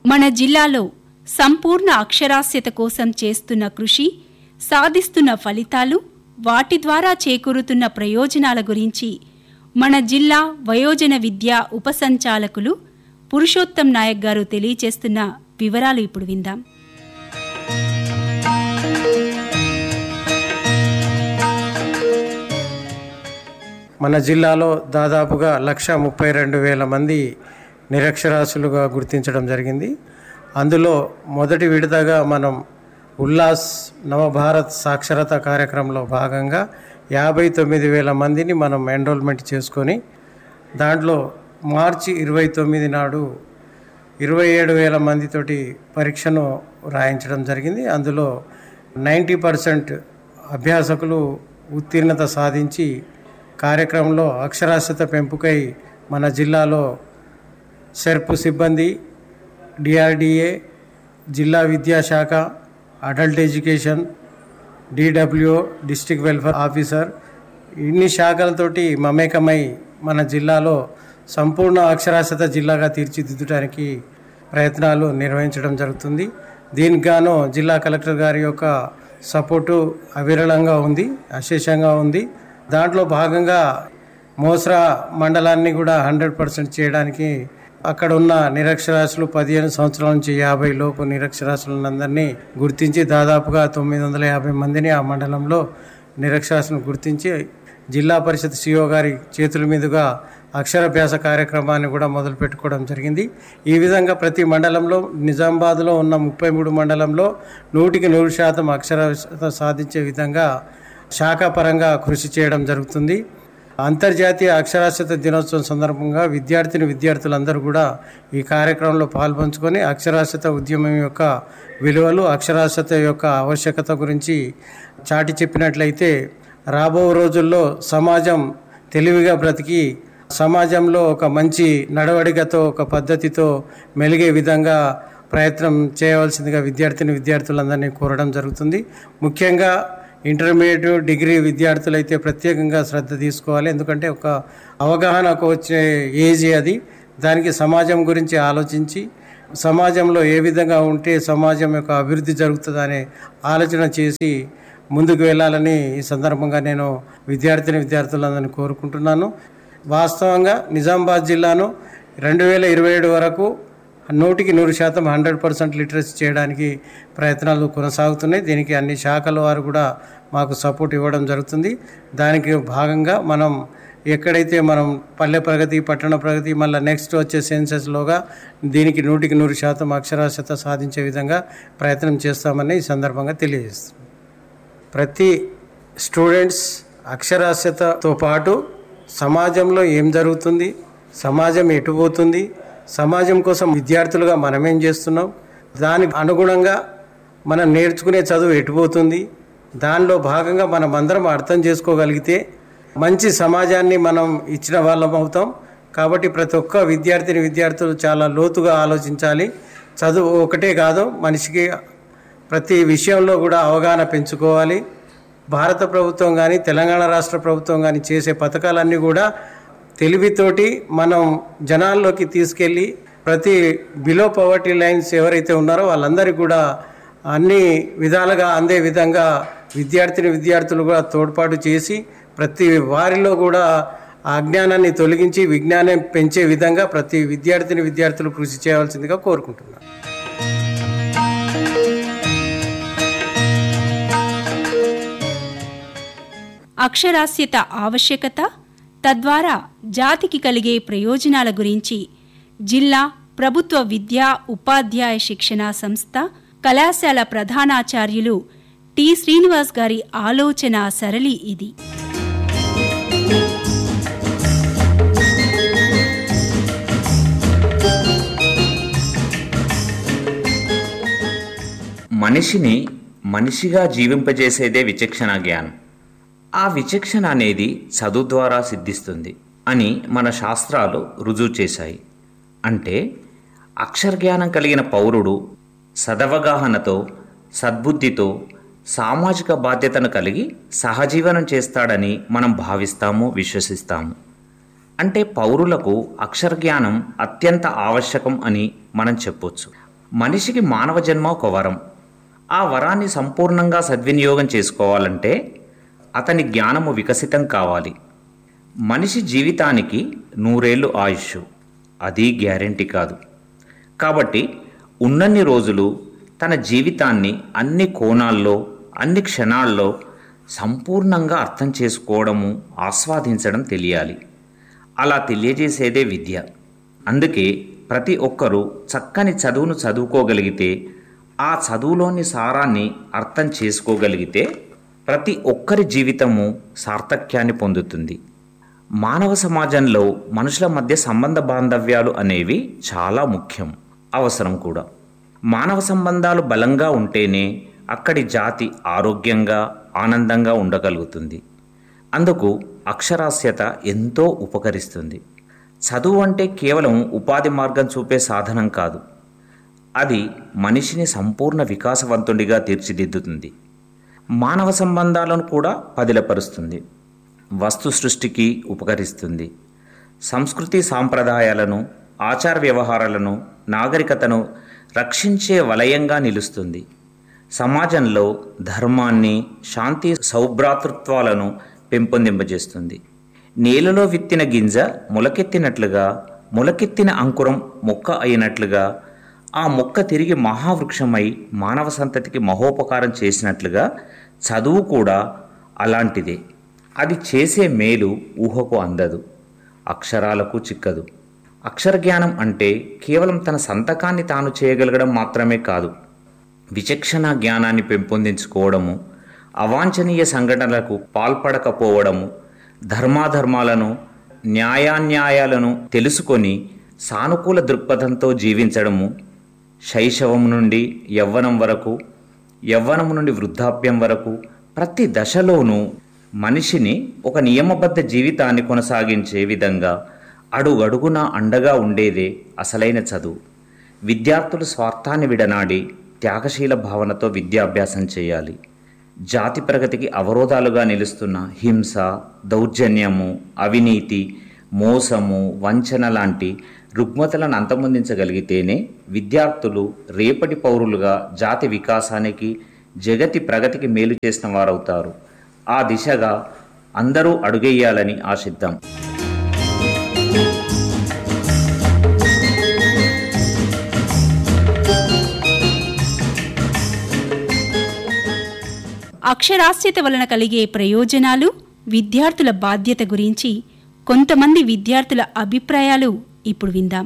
మన జిల్లాలో సంపూర్ణ అక్షరాస్యత కోసం చేస్తున్న కృషి సాధిస్తున్న ఫలితాలు వాటి ద్వారా చేకూరుతున్న ప్రయోజనాల గురించి మన జిల్లా వయోజన విద్యా ఉపసంచాలకులు పురుషోత్తం నాయక్ గారు తెలియచేస్తున్న వివరాలు ఇప్పుడు విందాం మన జిల్లాలో దాదాపుగా లక్ష ముప్పై రెండు వేల మంది నిరక్షరాస్యులుగా గుర్తించడం జరిగింది అందులో మొదటి విడతగా మనం ఉల్లాస్ నవభారత్ సాక్షరత కార్యక్రమంలో భాగంగా యాభై తొమ్మిది వేల మందిని మనం ఎన్రోల్మెంట్ చేసుకొని దాంట్లో మార్చి ఇరవై తొమ్మిది నాడు ఇరవై ఏడు వేల మందితోటి పరీక్షను రాయించడం జరిగింది అందులో నైంటీ పర్సెంట్ అభ్యాసకులు ఉత్తీర్ణత సాధించి కార్యక్రమంలో అక్షరాస్యత పెంపుకై మన జిల్లాలో సెర్పు సిబ్బంది డిఆర్డిఏ జిల్లా విద్యాశాఖ adult education DWO district welfare officer ఇన్ని శాఖలతోటి మమేకమై మన జిల్లాలో సంపూర్ణ అక్షరాస్యత జిల్లాగా తీర్చిదిద్దడానికి ప్రయత్నాలు నిర్వహించడం జరుగుతుంది దీనికి గాను జిల్లా కలెక్టర్ గారి యొక్క సపోర్టు అవిరళంగా ఉంది అశేషంగా ఉంది దాంట్లో భాగంగా మోస్రా మండలాన్ని కూడా హండ్రెడ్ పర్సెంట్ చేయడానికి అక్కడ ఉన్న నిరక్షరాస్యులు పదిహేను సంవత్సరాల నుంచి యాభై లోపు నిరక్షరాస్యులందరినీ గుర్తించి దాదాపుగా తొమ్మిది వందల యాభై మందిని ఆ మండలంలో నిరక్షరాస్యులను గుర్తించి జిల్లా పరిషత్ సిఓ గారి చేతుల మీదుగా అక్షరాభ్యాస కార్యక్రమాన్ని కూడా మొదలు పెట్టుకోవడం జరిగింది ఈ విధంగా ప్రతి మండలంలో నిజామాబాద్లో ఉన్న ముప్పై మూడు మండలంలో నూటికి నూరు శాతం అక్షరాస్యత సాధించే విధంగా శాఖాపరంగా కృషి చేయడం జరుగుతుంది అంతర్జాతీయ అక్షరాస్యత దినోత్సవం సందర్భంగా విద్యార్థిని విద్యార్థులందరూ కూడా ఈ కార్యక్రమంలో పాల్పంచుకొని అక్షరాస్యత ఉద్యమం యొక్క విలువలు అక్షరాస్యత యొక్క ఆవశ్యకత గురించి చాటి చెప్పినట్లయితే రాబో రోజుల్లో సమాజం తెలివిగా బ్రతికి సమాజంలో ఒక మంచి నడవడికతో ఒక పద్ధతితో మెలిగే విధంగా ప్రయత్నం చేయవలసిందిగా విద్యార్థిని విద్యార్థులందరినీ కోరడం జరుగుతుంది ముఖ్యంగా ఇంటర్మీడియట్ డిగ్రీ విద్యార్థులైతే ప్రత్యేకంగా శ్రద్ధ తీసుకోవాలి ఎందుకంటే ఒక అవగాహనకు వచ్చే ఏజ్ అది దానికి సమాజం గురించి ఆలోచించి సమాజంలో ఏ విధంగా ఉంటే సమాజం యొక్క అభివృద్ధి జరుగుతుందనే ఆలోచన చేసి ముందుకు వెళ్ళాలని ఈ సందర్భంగా నేను విద్యార్థిని విద్యార్థులందరినీ కోరుకుంటున్నాను వాస్తవంగా నిజామాబాద్ జిల్లాను రెండు వేల ఇరవై ఏడు వరకు నూటికి నూరు శాతం హండ్రెడ్ పర్సెంట్ లిటరసీ చేయడానికి ప్రయత్నాలు కొనసాగుతున్నాయి దీనికి అన్ని శాఖల వారు కూడా మాకు సపోర్ట్ ఇవ్వడం జరుగుతుంది దానికి భాగంగా మనం ఎక్కడైతే మనం పల్లె ప్రగతి పట్టణ ప్రగతి మళ్ళీ నెక్స్ట్ వచ్చే సెన్సెస్లోగా దీనికి నూటికి నూరు శాతం అక్షరాస్యత సాధించే విధంగా ప్రయత్నం చేస్తామని ఈ సందర్భంగా తెలియజేస్తున్నాం ప్రతి స్టూడెంట్స్ అక్షరాస్యతతో పాటు సమాజంలో ఏం జరుగుతుంది సమాజం ఎటుపోతుంది సమాజం కోసం విద్యార్థులుగా మనం ఏం చేస్తున్నాం దానికి అనుగుణంగా మనం నేర్చుకునే చదువు ఎటుపోతుంది దానిలో భాగంగా మనం అందరం అర్థం చేసుకోగలిగితే మంచి సమాజాన్ని మనం ఇచ్చిన వాళ్ళం అవుతాం కాబట్టి ప్రతి ఒక్క విద్యార్థిని విద్యార్థులు చాలా లోతుగా ఆలోచించాలి చదువు ఒకటే కాదు మనిషికి ప్రతి విషయంలో కూడా అవగాహన పెంచుకోవాలి భారత ప్రభుత్వం కానీ తెలంగాణ రాష్ట్ర ప్రభుత్వం కానీ చేసే పథకాలన్నీ కూడా తెలివితోటి మనం జనాల్లోకి తీసుకెళ్ళి ప్రతి బిలో పవర్టీ లైన్స్ ఎవరైతే ఉన్నారో వాళ్ళందరికీ కూడా అన్ని విధాలుగా అందే విధంగా విద్యార్థిని విద్యార్థులు కూడా తోడ్పాటు చేసి ప్రతి వారిలో కూడా ఆ అజ్ఞానాన్ని తొలగించి విజ్ఞానం పెంచే విధంగా ప్రతి విద్యార్థిని విద్యార్థులు కృషి చేయవలసిందిగా కోరుకుంటున్నాను అక్షరాస్యత ఆవశ్యకత తద్వారా జాతికి కలిగే ప్రయోజనాల గురించి జిల్లా ప్రభుత్వ విద్యా ఉపాధ్యాయ శిక్షణ సంస్థ కళాశాల ప్రధానాచార్యులు టి శ్రీనివాస్ గారి ఆలోచన సరళి ఇది మనిషిని మనిషిగా జీవింపజేసేదే విచక్షణ జ్ఞానం ఆ విచక్షణ అనేది చదువు ద్వారా సిద్ధిస్తుంది అని మన శాస్త్రాలు రుజువు చేశాయి అంటే అక్షరజ్ఞానం కలిగిన పౌరుడు సదవగాహనతో సద్బుద్ధితో సామాజిక బాధ్యతను కలిగి సహజీవనం చేస్తాడని మనం భావిస్తాము విశ్వసిస్తాము అంటే పౌరులకు అక్షరజ్ఞానం అత్యంత ఆవశ్యకం అని మనం చెప్పొచ్చు మనిషికి మానవ జన్మ ఒక వరం ఆ వరాన్ని సంపూర్ణంగా సద్వినియోగం చేసుకోవాలంటే అతని జ్ఞానము వికసితం కావాలి మనిషి జీవితానికి నూరేళ్ళు ఆయుష్ అది గ్యారెంటీ కాదు కాబట్టి ఉన్నన్ని రోజులు తన జీవితాన్ని అన్ని కోణాల్లో అన్ని క్షణాల్లో సంపూర్ణంగా అర్థం చేసుకోవడము ఆస్వాదించడం తెలియాలి అలా తెలియజేసేదే విద్య అందుకే ప్రతి ఒక్కరూ చక్కని చదువును చదువుకోగలిగితే ఆ చదువులోని సారాన్ని అర్థం చేసుకోగలిగితే ప్రతి ఒక్కరి జీవితము సార్థక్యాన్ని పొందుతుంది మానవ సమాజంలో మనుషుల మధ్య సంబంధ బాంధవ్యాలు అనేవి చాలా ముఖ్యం అవసరం కూడా మానవ సంబంధాలు బలంగా ఉంటేనే అక్కడి జాతి ఆరోగ్యంగా ఆనందంగా ఉండగలుగుతుంది అందుకు అక్షరాస్యత ఎంతో ఉపకరిస్తుంది చదువు అంటే కేవలం ఉపాధి మార్గం చూపే సాధనం కాదు అది మనిషిని సంపూర్ణ వికాసవంతుడిగా తీర్చిదిద్దుతుంది మానవ సంబంధాలను కూడా పదిలపరుస్తుంది వస్తు సృష్టికి ఉపకరిస్తుంది సంస్కృతి సాంప్రదాయాలను ఆచార వ్యవహారాలను నాగరికతను రక్షించే వలయంగా నిలుస్తుంది సమాజంలో ధర్మాన్ని శాంతి సౌభ్రాతృత్వాలను పెంపొందింపజేస్తుంది నేలలో విత్తిన గింజ మొలకెత్తినట్లుగా మొలకెత్తిన అంకురం మొక్క అయినట్లుగా ఆ మొక్క తిరిగి మహావృక్షమై మానవ సంతతికి మహోపకారం చేసినట్లుగా చదువు కూడా అలాంటిదే అది చేసే మేలు ఊహకు అందదు అక్షరాలకు చిక్కదు అక్షర జ్ఞానం అంటే కేవలం తన సంతకాన్ని తాను చేయగలగడం మాత్రమే కాదు విచక్షణ జ్ఞానాన్ని పెంపొందించుకోవడము అవాంఛనీయ సంఘటనలకు పాల్పడకపోవడము ధర్మాధర్మాలను న్యాయాన్యాయాలను తెలుసుకొని సానుకూల దృక్పథంతో జీవించడము శైశవం నుండి యవ్వనం వరకు యవ్వనం నుండి వృద్ధాప్యం వరకు ప్రతి దశలోనూ మనిషిని ఒక నియమబద్ధ జీవితాన్ని కొనసాగించే విధంగా అడుగడుగునా అండగా ఉండేదే అసలైన చదువు విద్యార్థులు స్వార్థాన్ని విడనాడి త్యాగశీల భావనతో విద్యాభ్యాసం చేయాలి జాతి ప్రగతికి అవరోధాలుగా నిలుస్తున్న హింస దౌర్జన్యము అవినీతి మోసము వంచన లాంటి రుగ్మతలను అంతమొందించగలిగితేనే విద్యార్థులు రేపటి పౌరులుగా జాతి వికాసానికి జగతి ప్రగతికి మేలు చేసిన వారవుతారు ఆ దిశగా అందరూ అడుగెయ్యాలని ఆశిద్దాం అక్షరాస్యత వలన కలిగే ప్రయోజనాలు విద్యార్థుల బాధ్యత గురించి కొంతమంది విద్యార్థుల అభిప్రాయాలు ఇప్పుడు విందాం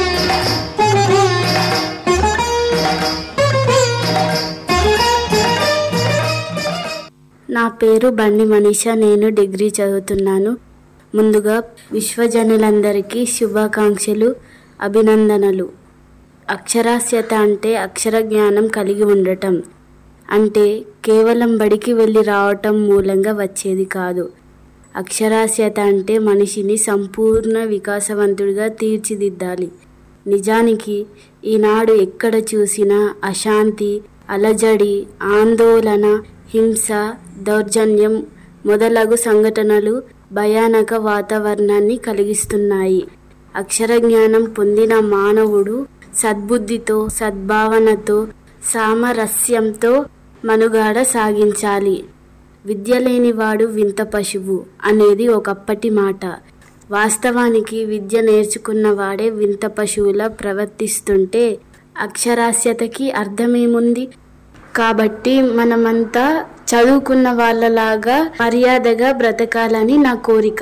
నా పేరు బండి మనీష నేను డిగ్రీ చదువుతున్నాను ముందుగా విశ్వజనులందరికీ శుభాకాంక్షలు అభినందనలు అక్షరాస్యత అంటే అక్షర జ్ఞానం కలిగి ఉండటం అంటే కేవలం బడికి వెళ్ళి రావటం మూలంగా వచ్చేది కాదు అక్షరాస్యత అంటే మనిషిని సంపూర్ణ వికాసవంతుడిగా తీర్చిదిద్దాలి నిజానికి ఈనాడు ఎక్కడ చూసినా అశాంతి అలజడి ఆందోళన హింస దౌర్జన్యం మొదలగు సంఘటనలు భయానక వాతావరణాన్ని కలిగిస్తున్నాయి అక్షర జ్ఞానం పొందిన మానవుడు సద్బుద్ధితో సద్భావనతో సామరస్యంతో మనుగాడ సాగించాలి విద్య లేనివాడు వింత పశువు అనేది ఒకప్పటి మాట వాస్తవానికి విద్య నేర్చుకున్న వాడే వింత పశువులా ప్రవర్తిస్తుంటే అక్షరాస్యతకి అర్థమేముంది కాబట్టి మనమంతా చదువుకున్న వాళ్ళలాగా మర్యాదగా బ్రతకాలని నా కోరిక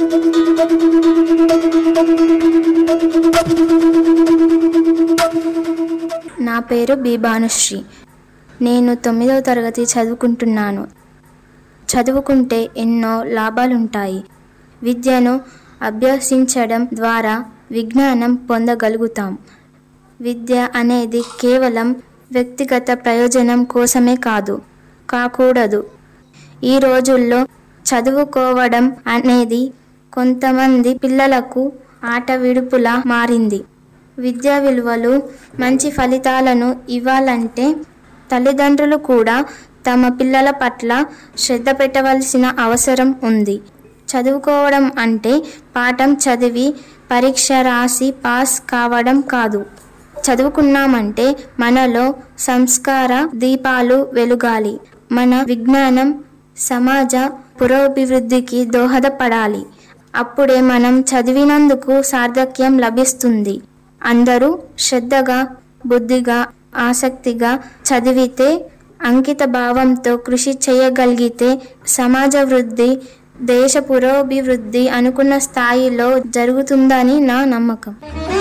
నా పేరు బి భానుశ్రీ నేను తొమ్మిదవ తరగతి చదువుకుంటున్నాను చదువుకుంటే ఎన్నో లాభాలుంటాయి విద్యను అభ్యసించడం ద్వారా విజ్ఞానం పొందగలుగుతాం విద్య అనేది కేవలం వ్యక్తిగత ప్రయోజనం కోసమే కాదు కాకూడదు ఈ రోజుల్లో చదువుకోవడం అనేది కొంతమంది పిల్లలకు ఆట విడుపులా మారింది విద్యా విలువలు మంచి ఫలితాలను ఇవ్వాలంటే తల్లిదండ్రులు కూడా తమ పిల్లల పట్ల శ్రద్ధ పెట్టవలసిన అవసరం ఉంది చదువుకోవడం అంటే పాఠం చదివి పరీక్ష రాసి పాస్ కావడం కాదు చదువుకున్నామంటే మనలో సంస్కార దీపాలు వెలుగాలి మన విజ్ఞానం సమాజ పురోభివృద్ధికి దోహదపడాలి అప్పుడే మనం చదివినందుకు సార్థక్యం లభిస్తుంది అందరూ శ్రద్ధగా బుద్ధిగా ఆసక్తిగా చదివితే అంకిత భావంతో కృషి చేయగలిగితే సమాజ వృద్ధి దేశ పురోభివృద్ధి అనుకున్న స్థాయిలో జరుగుతుందని నా నమ్మకం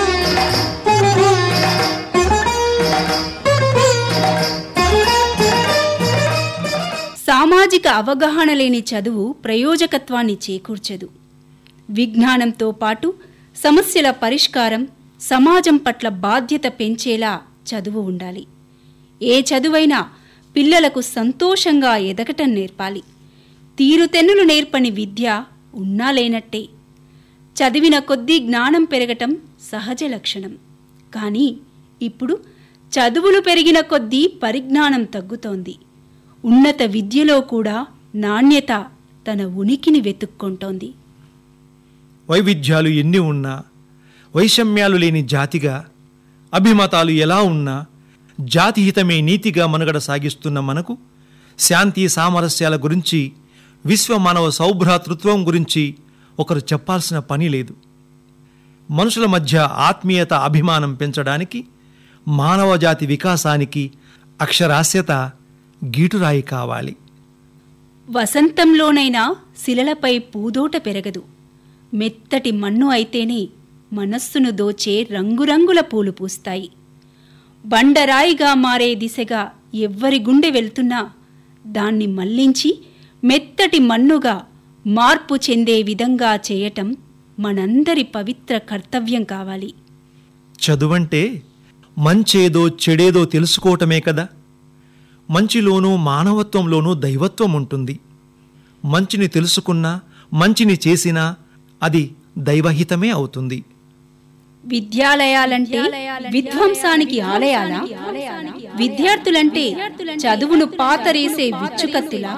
సామాజిక అవగాహన లేని చదువు ప్రయోజకత్వాన్ని చేకూర్చదు విజ్ఞానంతో పాటు సమస్యల పరిష్కారం సమాజం పట్ల బాధ్యత పెంచేలా చదువు ఉండాలి ఏ చదువైనా పిల్లలకు సంతోషంగా ఎదగటం నేర్పాలి తీరుతెన్నులు నేర్పని విద్య ఉన్నా లేనట్టే చదివిన కొద్దీ జ్ఞానం పెరగటం సహజ లక్షణం కానీ ఇప్పుడు చదువులు పెరిగిన కొద్దీ పరిజ్ఞానం తగ్గుతోంది ఉన్నత విద్యలో కూడా నాణ్యత తన ఉనికిని వెతుక్కుంటోంది వైవిధ్యాలు ఎన్ని ఉన్నా వైషమ్యాలు లేని జాతిగా అభిమతాలు ఎలా ఉన్నా జాతిహితమే నీతిగా మనుగడ సాగిస్తున్న మనకు శాంతి సామరస్యాల గురించి విశ్వ మానవ సౌభ్రాతృత్వం గురించి ఒకరు చెప్పాల్సిన పని లేదు మనుషుల మధ్య ఆత్మీయత అభిమానం పెంచడానికి మానవజాతి వికాసానికి అక్షరాస్యత గీటురాయి కావాలి వసంతంలోనైనా శిలలపై పూదోట పెరగదు మెత్తటి మన్ను అయితేనే మనస్సును దోచే రంగురంగుల పూలు పూస్తాయి బండరాయిగా మారే దిశగా ఎవ్వరి గుండె వెళ్తున్నా దాన్ని మళ్లించి మెత్తటి మన్నుగా మార్పు చెందే విధంగా చేయటం మనందరి పవిత్ర కర్తవ్యం కావాలి చదువంటే మంచేదో చెడేదో తెలుసుకోవటమే కదా మంచిలోనూ మానవత్వంలోనూ దైవత్వం ఉంటుంది మంచిని తెలుసుకున్నా మంచిని చేసినా అది దైవహితమే అవుతుంది విద్యాలయాలంటే విధ్వంసానికి ఆలయాల విద్యార్థులంటే చదువును పాతరేసే విచ్చుకత్తులా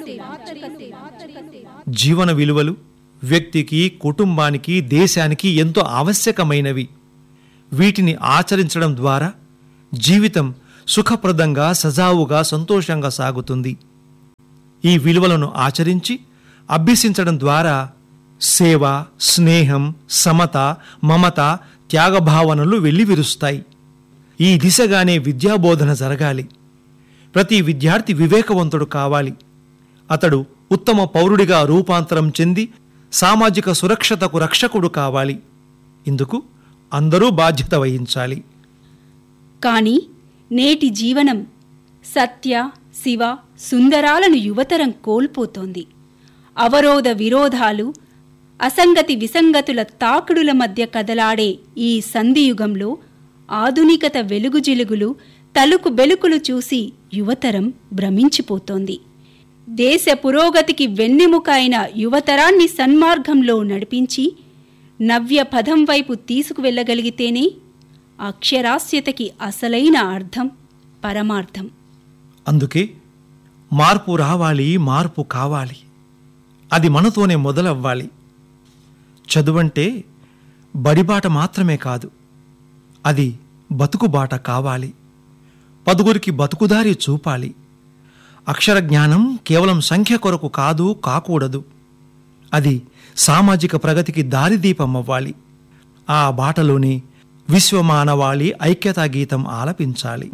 జీవన విలువలు వ్యక్తికి కుటుంబానికి దేశానికి ఎంతో ఆవశ్యకమైనవి వీటిని ఆచరించడం ద్వారా జీవితం సుఖప్రదంగా సజావుగా సంతోషంగా సాగుతుంది ఈ విలువలను ఆచరించి అభ్యసించడం ద్వారా సేవ స్నేహం సమత మమత త్యాగభావనలు వెల్లివిరుస్తాయి ఈ దిశగానే విద్యాబోధన జరగాలి ప్రతి విద్యార్థి వివేకవంతుడు కావాలి అతడు ఉత్తమ పౌరుడిగా రూపాంతరం చెంది సామాజిక సురక్షతకు రక్షకుడు కావాలి ఇందుకు అందరూ బాధ్యత వహించాలి కాని నేటి జీవనం సత్య శివ సుందరాలను యువతరం కోల్పోతోంది అవరోధ విరోధాలు అసంగతి విసంగతుల తాకుడుల మధ్య కదలాడే ఈ సంధియుగంలో ఆధునికత వెలుగుజిలుగులు తలుకు బెలుకులు చూసి యువతరం భ్రమించిపోతోంది దేశ పురోగతికి వెన్నెముక అయిన యువతరాన్ని సన్మార్గంలో నడిపించి నవ్య పదం వైపు తీసుకువెళ్ళగలిగితేనే అక్షరాస్యతకి అసలైన అర్థం పరమార్థం అందుకే మార్పు రావాలి మార్పు కావాలి అది మనతోనే మొదలవ్వాలి చదువంటే బడిబాట మాత్రమే కాదు అది బతుకుబాట కావాలి పదుగురికి బతుకుదారి చూపాలి అక్షర జ్ఞానం కేవలం సంఖ్య కొరకు కాదు కాకూడదు అది సామాజిక ప్రగతికి దారిదీపం అవ్వాలి ఆ బాటలోనే విశ్వమానవాళి ఐక్యతా గీతం ఆలపించాలి